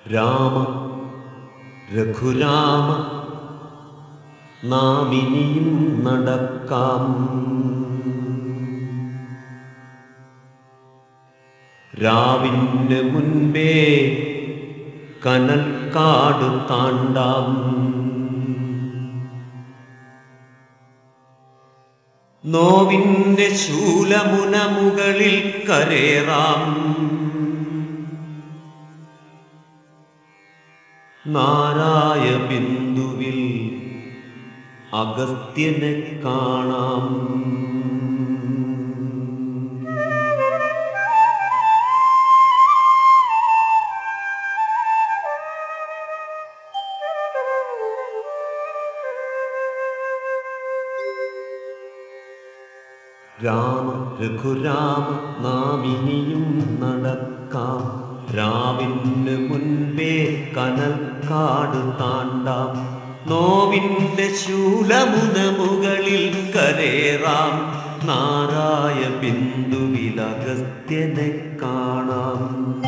രാമ രഘുരാമ നാം ഇനിയും നടക്കാം രാവിന് മുൻപേ കനൽക്കാട് താണ്ടാം നോവിന്റെ ശൂലമുന മുകളിൽ കരേറാം നാരായ ബിന്ദുവിൽ അഗസ്ത്യനെ കാണാം രാമ രഘുരാമ നാം ഇനിയും നടക്കാം രാവിന് മുൻപേ കനൽക്കാട് താണ്ടാം നോവിന്റെ ശൂലമുന മുകളിൽ കരേറാം നാരായ ബിന്ദുവിൽ അഗസ്ത്യനെ കാണാം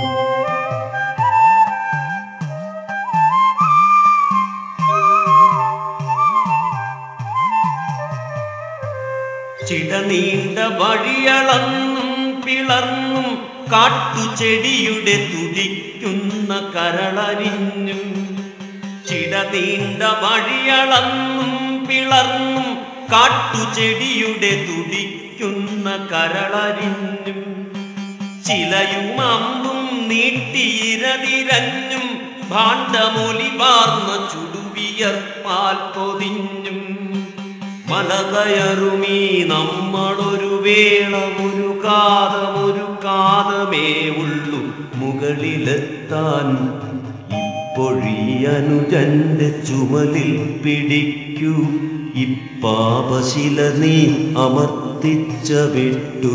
ചിടനീണ്ട വഴിയളന്നും പിളർന്നും കാട്ടുചെടിയുടെ തുടിക്കുന്ന കരളരിഞ്ഞും ചിടനീണ്ട വഴിയളന്നും പിളർന്നും കാട്ടുചെടിയുടെ തുടിക്കുന്ന കരളരിഞ്ഞും ചിലയും അമ്പും നീട്ടിയിരതിരഞ്ഞും ഭാണ്ഡമൊലി പാർന്ന ചുടുവിയർപ്പാൽ പൊതിഞ്ഞും മലകയറുമീ നമ്മളൊരു വേള ഒരു കാതമൊരു കാതമേ ഉള്ളു മുകളിലെത്താൻ ഇപ്പൊഴീ അനുജന്റെ ചുമലിൽ പിടിക്കൂ ഇപ്പാപശില നീ അമർത്തിച്ച വിട്ടു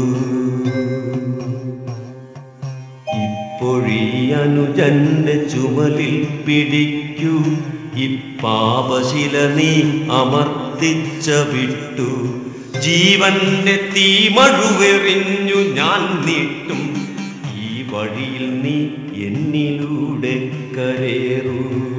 ഇപ്പൊഴീ അനുജന്റെ ചുമലിൽ പിടിക്കൂ ഇപ്പാപശില നീ അമർത്തിച്ച വിട്ടു ജീവന്റെ തീമഴുവെറിഞ്ഞു ഞാൻ നീട്ടും ഈ വഴിയിൽ നീ എന്നിലൂടെ കരേറൂ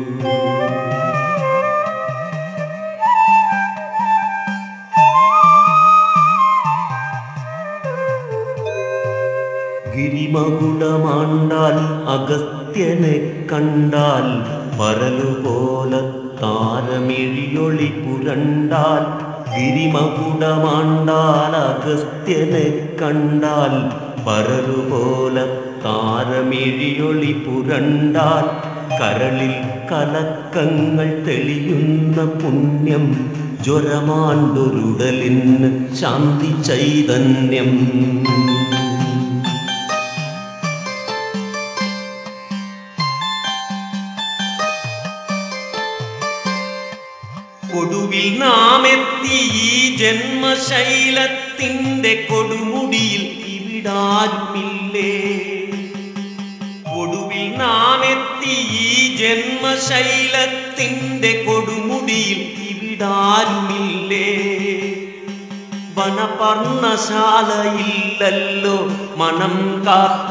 ഗിരിമകുടമാണ്ടാൽ അഗസ്ത്യനെ കണ്ടാൽ പരലുപോലെ താരമിഴിയൊളി പുരണ്ടാൽ ഗിരിമകുടമാണ്ടാൽ അഗസ്ത്യനെ കണ്ടാൽ പരലുപോലെ താരമിഴിയൊളി പുരണ്ടാൽ കരളിൽ കലക്കങ്ങൾ തെളിയുന്ന പുണ്യം ജ്വരമാണ്ടൊരുടലിന് ശാന്തി ചൈതന്യം കൊടുവിൽ നാം എത്തി ഈ ജന്മശൈലത്തിന്റെ കൊടുമുടിയിൽ ഇവിടാരുമില്ലേ കൊടുവിൽ നാം എത്തി ഈ ജന്മശൈലത്തിന്റെ കൊടുമുടിയിൽ ഇവിടാരുമില്ലേ വനപർണശാലയില്ലല്ലോ മനം കാത്ത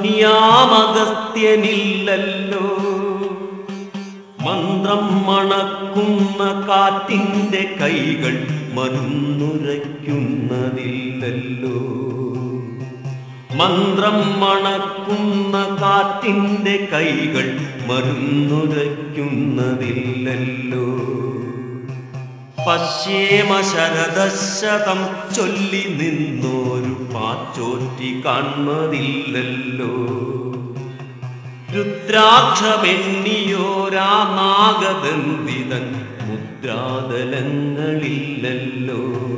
മുനിയാമഗസ്ത്യനില്ലല്ലോ മന്ത്രം മണക്കുന്ന കാറ്റിന്റെ കൈകൾ മരുന്നുരയ്ക്കുന്നതില്ലല്ലോ മന്ത്രം മണക്കുന്ന കാറ്റിന്റെ കൈകൾ മരുന്നുരയ്ക്കുന്നതില്ലല്ലോ പശ്ചേമ ശരദശതം ചൊല്ലി നിന്നോരു പാച്ചോറ്റി കാണുന്നതില്ലല്ലോ രുദ്രാക്ഷമെണ്ണിയോരാ നാഗബന്ധിതൻ മുദ്രാതലങ്ങളില്ലല്ലോ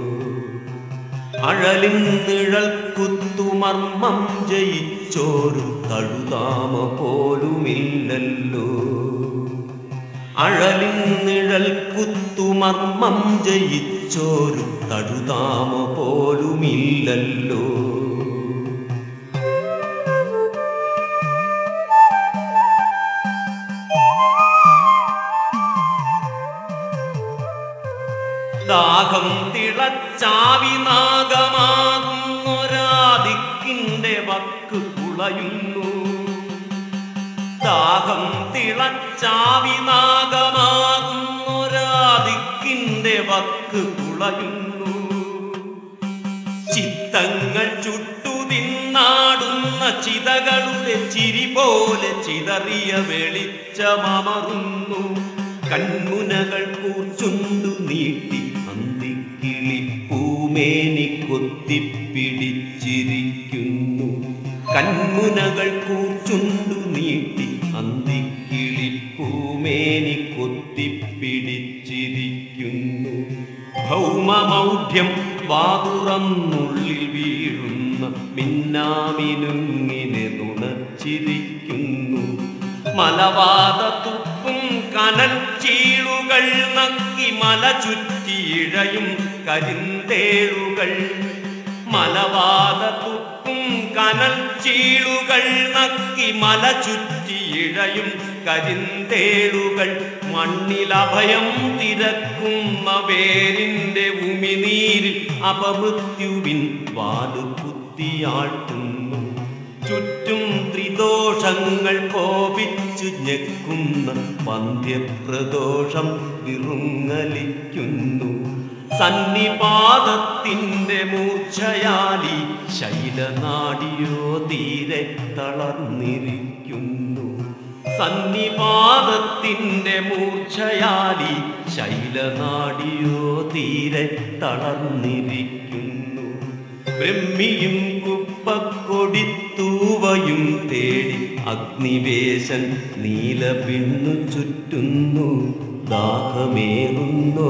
അഴലിൻ നിഴൽ കുത്തുമർമ്മം ജയിച്ചോരു തഴുതാമ പോലുമില്ലല്ലോ അഴലിൻ നിഴൽ കുത്തുമർമ്മം ജയിച്ചോരു തഴുതാമ പോലുമില്ലല്ലോ ദാഹം തിളച്ചാവി നാഗമാകുന്നൊരാദിക്കിന്റെ വക്ക് കുളയുന്നു ദാഹം തിളച്ചാവി നാഗമാകുന്നൊരാദിക്കിന്റെ വക്ക് കുളയുന്നു ചിത്തങ്ങൾ ചുട്ടു തിന്നാടുന്ന ചിതകളുടെ ചിരി പോലെ ചിതറിയ വെളിച്ചമറുന്നു കൺമുനകൾ കൂർച്ചുണ്ടു നീട്ടി അന്തിക്കിളി പൂമേനി കൊത്തിപ്പിടിച്ചിരിക്കുന്നു കൺമുനകൾ കൂർച്ചുണ്ടു നീട്ടി അന്തിക്കിളി പൂമേനി കൊത്തിപ്പിടിച്ചിരിക്കുന്നു ഭൗമമൗഢ്യം വാതുറന്നുള്ളിൽ വീഴുന്ന മിന്നാമിനുങ്ങിനെ നുണച്ചിരിക്കുന്നു മലവാത തുപ്പും കനൽ ചീളുകൾ നക്കി മല ചുറ്റിയിഴയും കരിന്തേളുകൾ മലവാത തുപ്പും കനൽ ചീളുകൾ നക്കി മല ചുറ്റിയിഴയും കരിന്തേളുകൾ മണ്ണിലഭയം തിരക്കുന്ന വേരിന്റെ ഉമിനീരിൽ അപമൃത്യുവിൻ വാല് കുത്തിയാട്ടുന്നു ചുറ്റും ത്രിദോഷങ്ങൾ കോപിച്ചു ഞെക്കുന്ന പന്ത്യപ്രദോഷം വിറുങ്ങലിക്കുന്നു സന്നിപാതത്തിന്റെ മൂർച്ഛയാലി ശൈലനാടിയോ തീരെ തളർന്നിരിക്കുന്നു സന്നിപാതത്തിന്റെ മൂർച്ഛയാലി ശൈലനാടിയോ തീരെ തളർന്നിരിക്കുന്നു ബ്രഹ്മിയും കുപ്പക്കൊടിത്തൂവയും തേടി അഗ്നിവേശൻ നീലപിണ്ണു ചുറ്റുന്നു ദാഹമേറുന്നോ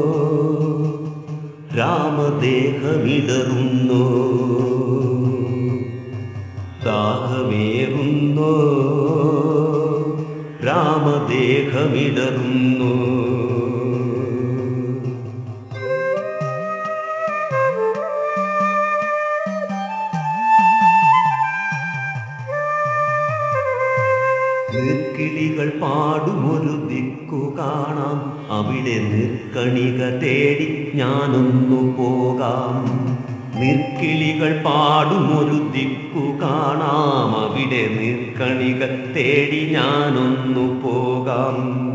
രാമദേഹമിടറുന്നോ ദാഹമേറുന്നോ രാമദേഹമിടറുന്നോ നീർക്കിളികൾ പാടുമൊരു ദിക്കു കാണാം അവിടെ നീർക്കണിക തേടി ഞാനൊന്നു പോകാം നീർക്കിളികൾ പാടുമൊരു ദിക്കു കാണാം അവിടെ നീർക്കണിക തേടി ഞാനൊന്നു പോകാം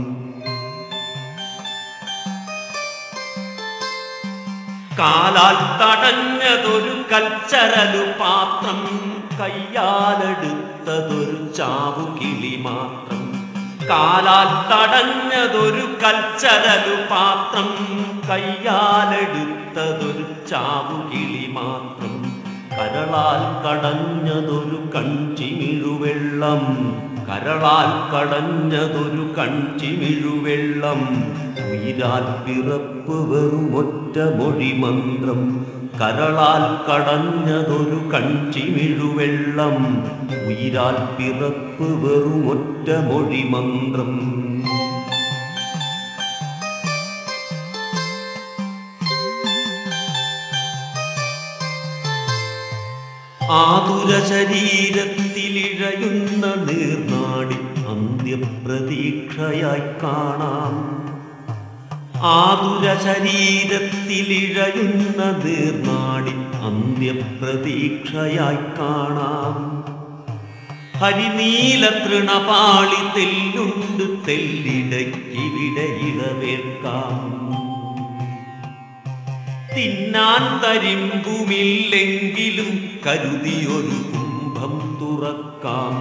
കാലാൽ തടഞ്ഞതൊരു കൽച്ചരലു പാത്രം കയ്യാലെടുത്തതൊരു ചാവുകിളി മാത്രം കാലാൽ തടഞ്ഞതൊരു കൽച്ചരലു പാത്രം കയ്യാലെടുത്തതൊരു ചാവുകിളി മാത്രം കരളാൽ കടഞ്ഞതൊരു കൺചിമിഴുവെള്ളം കരളാൽ കടഞ്ഞതൊരു കൺചിമിഴുവെള്ളം ഉയിരാൽ പിറപ്പ് വെറും ഒറ്റ മൊഴി മന്ത്രം കരളാൽ കടഞ്ഞതൊരു കൺചിമിഴുവെള്ളം ഉയിരാൽ പിറപ്പ് വെറും ഒറ്റ മൊഴി മന്ത്രം ആതുര ശരീരത്തിലിഴയുന്ന നീർനാടി അന്ത്യപ്രതീക്ഷയായി കാണാം ആതുര ശരീരത്തിലിഴയുന്ന നീർനാടി അന്ത്യപ്രതീക്ഷയായി കാണാം ഹരിനീല തൃണപാളി തെല്ലുണ്ട് തെല്ലിടയ്ക്കിവിടെ ഇളവേൽക്കാം തിന്നാൻ തരിമ്പുമില്ലെങ്കിലും കരുതിയൊരു കുംഭം തുറക്കാം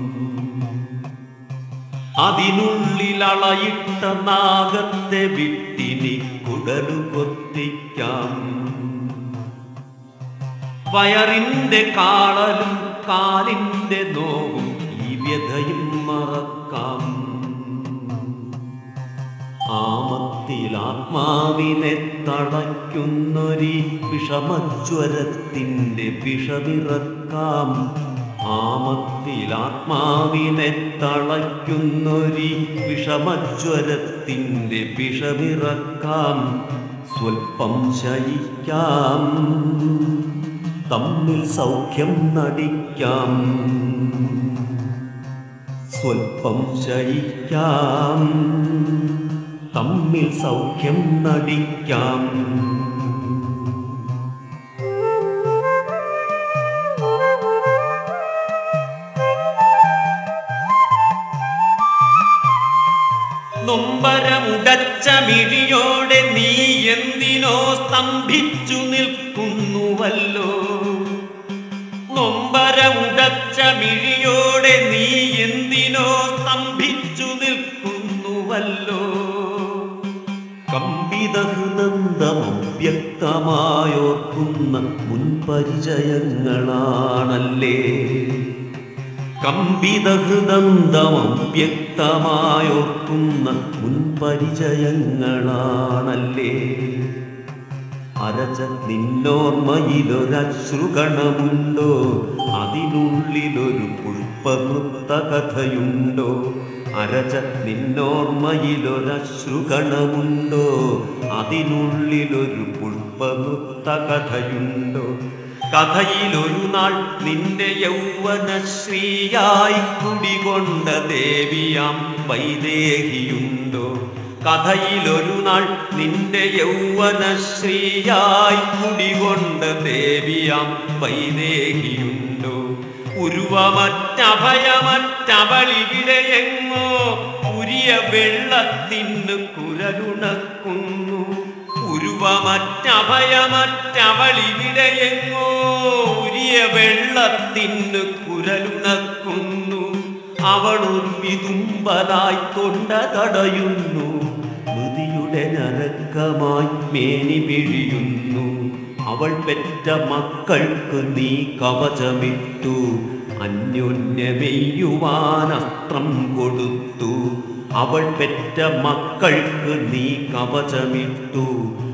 അതിനുള്ളിലളയിട്ട നാഗത്തെ വിട്ടിനി കുടലു കൊത്തിക്കാം വയറിന്റെ കാളലും കാലിന്റെ നോവും ഈ വ്യഥയും മറക്കാം ആമത്തിൽ ആത്മാവിനെ തളയ്ക്കുന്നൊരി വിഷമജ്വരത്തിൻ്റെ വിഷമിറക്കാം ആമത്തിൽ ആത്മാവിനെ തളയ്ക്കുന്നൊരി വിഷമജ്വരത്തിൻ്റെ വിഷമിറക്കാം സ്വൽപ്പം ശയിക്കാം തമ്മിൽ സൗഖ്യം നടിക്കാം സ്വൽപ്പം ശയിക്കാം തമ്മിൽ സൗഖ്യം നടിക്കാം നൊമ്പരമുടച്ച മിഴിയോടെ നീ എന്തിനോ സ്തംഭിച്ചു നിൽക്കുന്നുവല്ലോ നൊമ്പരമുടച്ച മിഴിയോടെ നീ എന്തിനോ സ്തംഭിച്ചു നിൽക്കുന്നുവല്ലോ കമ്പിതഹൃദന്തമവ്യക്തമായോർക്കുന്ന മുൻപരിചയങ്ങളാണല്ലേ കമ്പിതഹൃദന്തമവ്യക്തമായോർക്കുന്ന മുൻപരിചയങ്ങളാണല്ലേ അരച്ച നിന്നോർമ്മയിലൊരശ്രുകണമുണ്ടോ അതിനുള്ളിലൊരു പുഷ്പനൃത്ത കഥയുണ്ടോ അരച്ച നിന്നോർമ്മയിലൊരശ്രുകണമുണ്ടോ അതിനുള്ളിലൊരു പുഷ്പനൃത്ത കഥയുണ്ടോ കഥയിലൊരു നാൾ നിന്റെ യൗവനശ്രീയായി കുടികൊണ്ട ദേവിയാം വൈദേഹിയുണ്ടോ കഥയിലൊരു നാൾ നിന്റെ യൗവനശ്രീയായി കുടികൊണ്ട ദേവിയാം വൈദേഹിയുണ്ടോ ഉരുവമറ്റഭയമറ്റവളിവിടെയെങ്ങോ ഉരിയ വെള്ളത്തിന് കുരലുണക്കുന്നു ഉരുവമറ്റഭയമറ്റവളിവിടെയെങ്ങോ ഉരിയ വെള്ളത്തിന് കുരലുണക്കുന്നു അവളൊരു വിതുമ്പലായി തൊണ്ട തടയുന്നു മൃതിയുടെ നരക്കമായി മേനി പിഴിയുന്നു അവൾ പെറ്റ മക്കൾക്ക് നീ കവചമിട്ടു അന്യോന്യമെയ്യുവാനസ്ത്രം കൊടുത്തു അവൾ പെറ്റ മക്കൾക്ക് നീ കവചമിട്ടു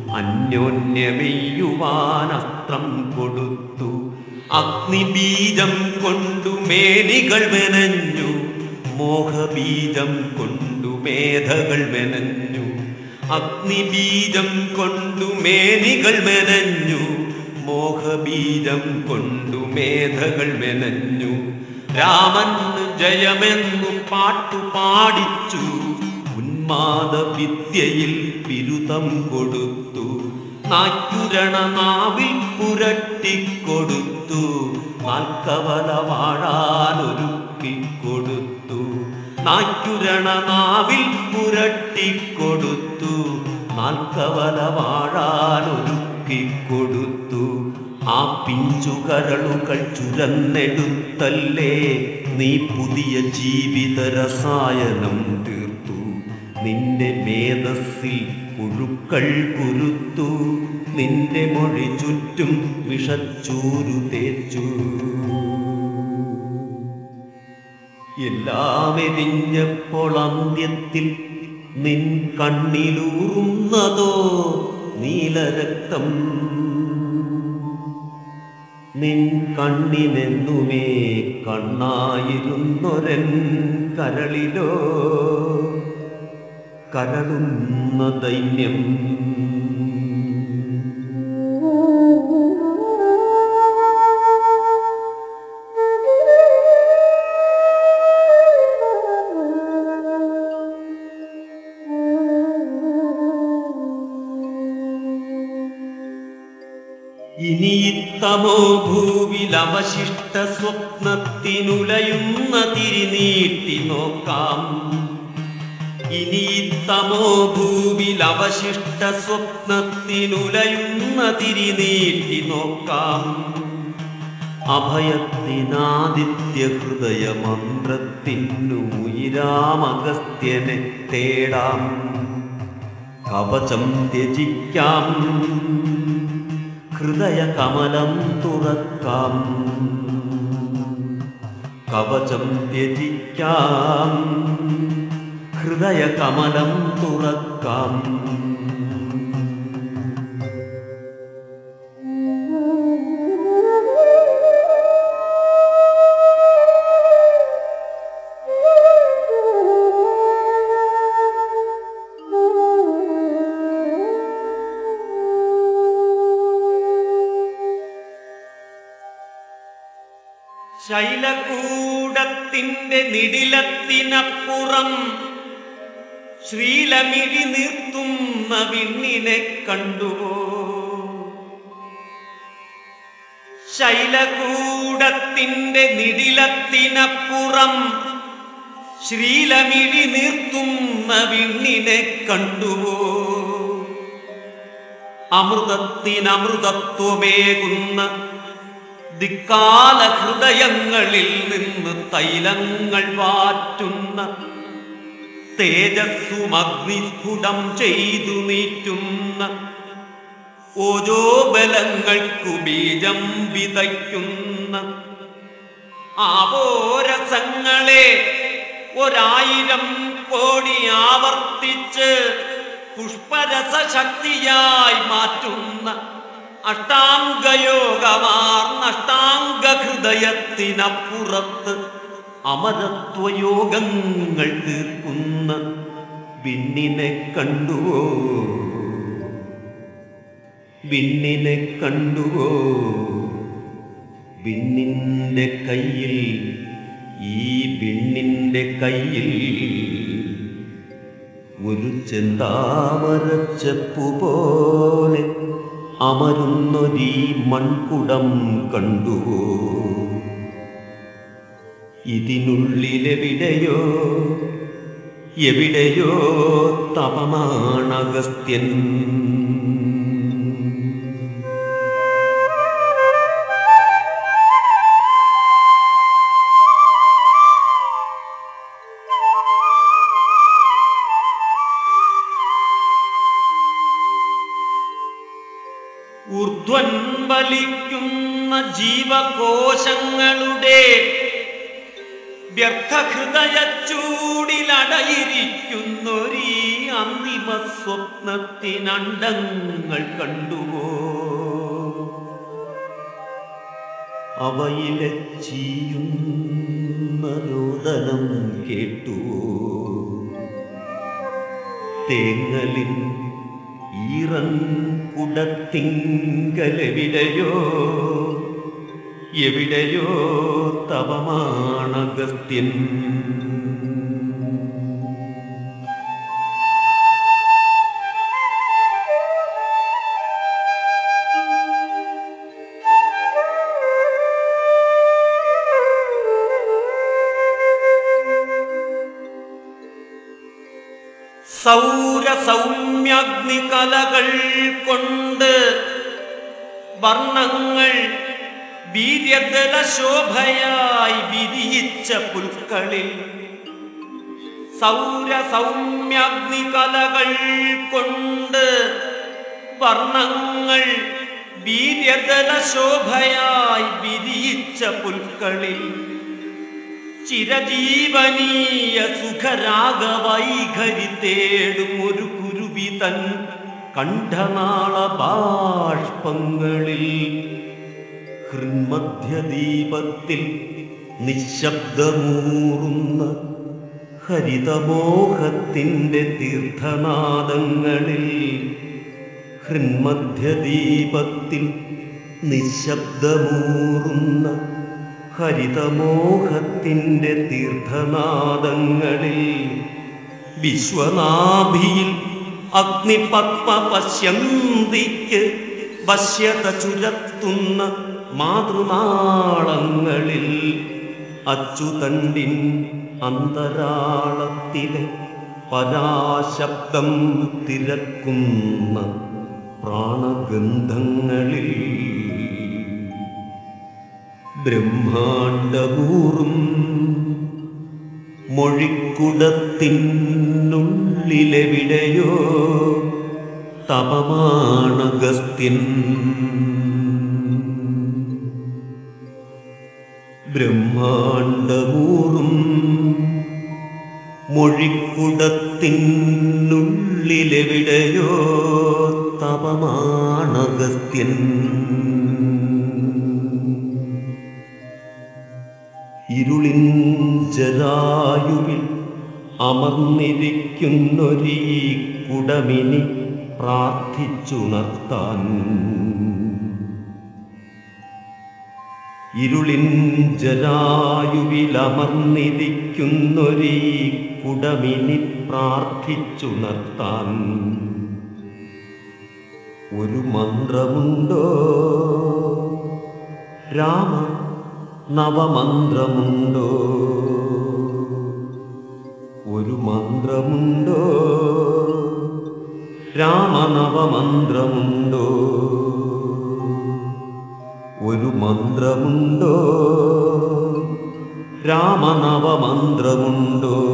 അന്യോന്യമെയ്യുവാനസ്ത്രം കൊടുത്തു അഗ്നിബീജം കൊണ്ടു മേനികൾ മെനഞ്ഞു മോഹബീജം കൊണ്ടു മേധകൾ മെനഞ്ഞു അഗ്നിബീജം കൊണ്ടു മേനികൾ മെനഞ്ഞു മോഹബീജം കൊണ്ടു മേധകൾ മെനഞ്ഞു രാമന് ജയമെന്നു പാട്ടു പാടിച്ചു ഉന്മാദ വിദ്യയിൽ ബിരുദം കൊടുത്തു നാറ്റുരണ നാവിൽ പുരട്ടിക്കൊടുത്തു നാൽക്കവല വാഴാനൊരുക്കി കൊടുത്തു നാറ്റുരണ നാവിൽ പുരട്ടിക്കൊടുത്തു നാൽക്കവല വാഴാനൊരുക്കി കൊടുത്തു ആ പിഞ്ചുകരളുകൾ ചുരന്നെടുത്തല്ലേ നീ പുതിയ ജീവിത രസായനം തീർത്തു നിന്റെ മേധസ്സിൽ പുഴുക്കൾ കുരുത്തു നിന്റെ മൊഴി ചുറ്റും വിഷച്ചൂരു തേച്ചു എല്ലാം എരിഞ്ഞപ്പോൾ അന്ത്യത്തിൽ നിൻ കണ്ണിലൂറുന്നതോ നീലരക്തം നിൻ കണ്ണിനെന്നുമേ കണ്ണായിരുന്നൊരൻ കരളിലോ കരളുന്ന ദൈന്യം ഇനിയിത്തമോ ഭൂവിൽ അവശിഷ്ട സ്വപ്നത്തിനുലയുന്ന തിരിനീട്ടി നോക്കാം ഇനിയിത്തമോ ഭൂവിൽ അവശിഷ്ട സ്വപ്നത്തിനുലയുന്ന തിരിനീട്ടി നോക്കാം അഭയത്തിനാദിത്യ ഹൃദയ മന്ത്രത്തിനു ഉയരാമഗസ്ത്യനെ തേടാം കവചം ത്യജിക്കാം ഹൃദയ കമലം തുറക്കാം കവചം ത്യജിക്കാം ഹൃദയ കമലം തുറക്കാം ശൈലകൂടത്തിന്റെ നിടിലത്തിനപ്പുറം ശ്രീലമിഴി നിർത്തുന്ന വിണ്ണിനെ കണ്ടുവോ ശൈലകൂടത്തിന്റെ നിടിലത്തിനപ്പുറം ശ്രീലമിഴി നീർത്തുന്ന വിണ്ണിനെ കണ്ടുവോ അമൃതത്തിനമൃതത്വമേകുന്ന ദിക്കാല ഹൃദയങ്ങളിൽ നിന്ന് തൈലങ്ങൾ വാറ്റുന്ന തേജസ്സും അഗ്നിസ്ഫുടം ചെയ്തു നീറ്റുന്ന ഓരോ ബലങ്ങൾക്കു ബീജം വിതയ്ക്കുന്ന ആവോരസങ്ങളെ ഒരായിരം കോടി ആവർത്തിച്ച് പുഷ്പരസ ശക്തിയായി മാറ്റുന്ന അഷ്ടാംഗയോഗമാർന്ന അഷ്ടാംഗ ഹൃദയത്തിനപ്പുറത്ത് അമരത്വയോഗങ്ങൾ തീർക്കുന്ന വിണ്ണിനെ കണ്ടുവോ വിണ്ണിനെ കണ്ടുവോ വിണ്ണിന്റെ കയ്യിൽ ഈ വിണ്ണിന്റെ കയ്യിൽ ഒരു ചെന്താമരച്ചെപ്പു പോലെ അമരുന്നൊരീ മൺകുടം കണ്ടുവോ ഇതിനുള്ളിലെവിടെയോ എവിടെയോ തപമാണഗസ്ത്യൻ ഊർധ്വൻ വലിക്കുന്ന ജീവകോശങ്ങളുടെ വ്യർത്ഥഹൃദയച്ചൂടിലടയിരിക്കുന്നൊരീ അന്തിമ സ്വപ്നത്തിനണ്ടങ്ങൾ കണ്ടുവോ അവയിലെ ചീയുന്ന രോദനം കേട്ടുവോ തേങ്ങലിൻ ഈറൻ കുടത്തിങ്കലെവിടെയോ എവിടെയോ തവമാണഗസ്ത്യൻ സൗരസൗമ്യാഗ്നി കലകൾ കൊണ്ട് വർണ്ണങ്ങൾ വീര്യതല ശോഭയായി വിരിയിച്ച പുൽക്കളിൽ സൗരസൗമ്യാഗ്നി കലകൾ കൊണ്ട് വർണ്ണങ്ങൾ വീര്യതല ശോഭയായി വിരിയിച്ച പുൽക്കളിൽ ചിരജീവനീയ സുഖരാഗവൈഖരി തേടും ഒരു കുരുവിതൻ കണ്ഠനാള ബാഷ്പങ്ങളിൽ ഹൃന്മധ്യദീപത്തിൽ നിശബ്ദമൂറുന്ന ഹരിതമോഹത്തിൻ്റെ തീർത്ഥനാദങ്ങളിൽ ഹൃന്മധ്യദീപത്തിൽ നിശബ്ദമൂറുന്ന ഹരിതമോഹത്തിൻ്റെ തീർത്ഥനാദങ്ങളിൽ വിശ്വനാഭിയിൽ അഗ്നിപത്മ പശ്യന്തിക്ക് വശ്യത ചുരത്തുന്ന മാതൃനാളങ്ങളിൽ അച്ചുതണ്ടിൻ അന്തരാളത്തിലെ പരാശബ്ദം തിരക്കുന്ന പ്രാണഗന്ധങ്ങളിൽ ബ്രഹ്മാണ്ടമൂറും മൊഴിക്കുടത്തിനുള്ളിലെവിടെയോ തപമാണഗസ്ത്യൻ ബ്രഹ്മാണ്ടമൂറും മൊഴിക്കുടത്തിനുള്ളിലെവിടെയോ തപമാണഗസ്ത്യൻ ഇരുളിൻ ജലായുവിൽ അമർന്നിരിക്കുന്നൊരീ കുടമിനി പ്രാർത്ഥിച്ചുണർത്താൻ ഇരുളിൻ ജലായുവിൽ അമർന്നിരിക്കുന്നൊരീ കുടമിനി പ്രാർത്ഥിച്ചുണർത്താൻ ഒരു മന്ത്രമുണ്ടോ രാമ നവമന്ത്രമുണ്ടോ മന്ത്രമുണ്ടോ രാമനവമന്ത്രമുണ്ടോ ഒരു മന്ത്രമുണ്ടോ രാമനവമന്ത്രമുണ്ടോ